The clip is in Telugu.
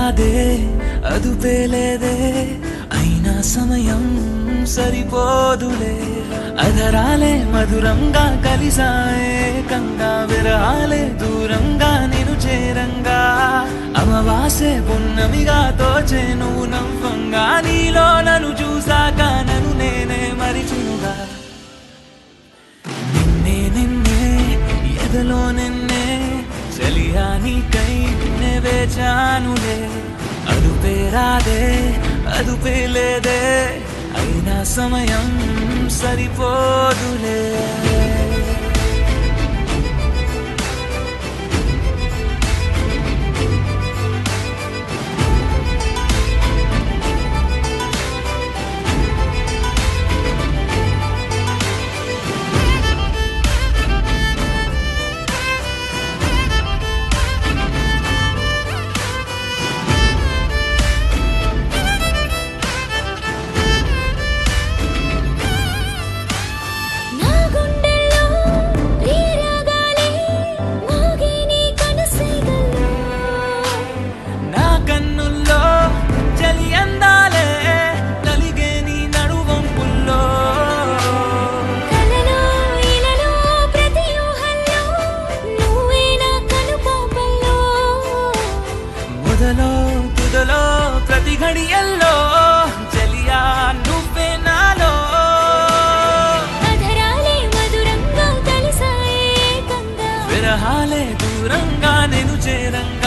రాదే అదుపే లేదే అయినా సమయం సరిపోదులే అధరాలే మధురంగా కలిసాయే కంగా విరహాలే దూరంగా నేను చేరంగా అమవాసే పున్నమిగా తోచే నువ్వు నవ్వంగా నీలో నన్ను చూసాక నన్ను నేనే మరిచినుగా నిన్నే నిన్నే ఎదలో నిన్నే చలియా నీకై నే వేచానులే అదుపే రాదే అదుపే లేదే అయినా సమయం సరిపోదులే నా గుండెల్లో ప్రియరాగాలే మోగే నీ కనసైగల్లో నా కన్నుల్లో చలి అందాలే నలిగే నీ నడువంపుల్లో కలలో ఇలలో ప్రతి ఊహల్లో నువ్వే నా కనుపాపల్లో మొదలో తుదలో ప్రతి ఘడియల్లో చలియా నువ్వే నాలో అధరాలే మధురంగా కలిసాయే కంగా విరహాలే దూరంగా నేను చేరంగా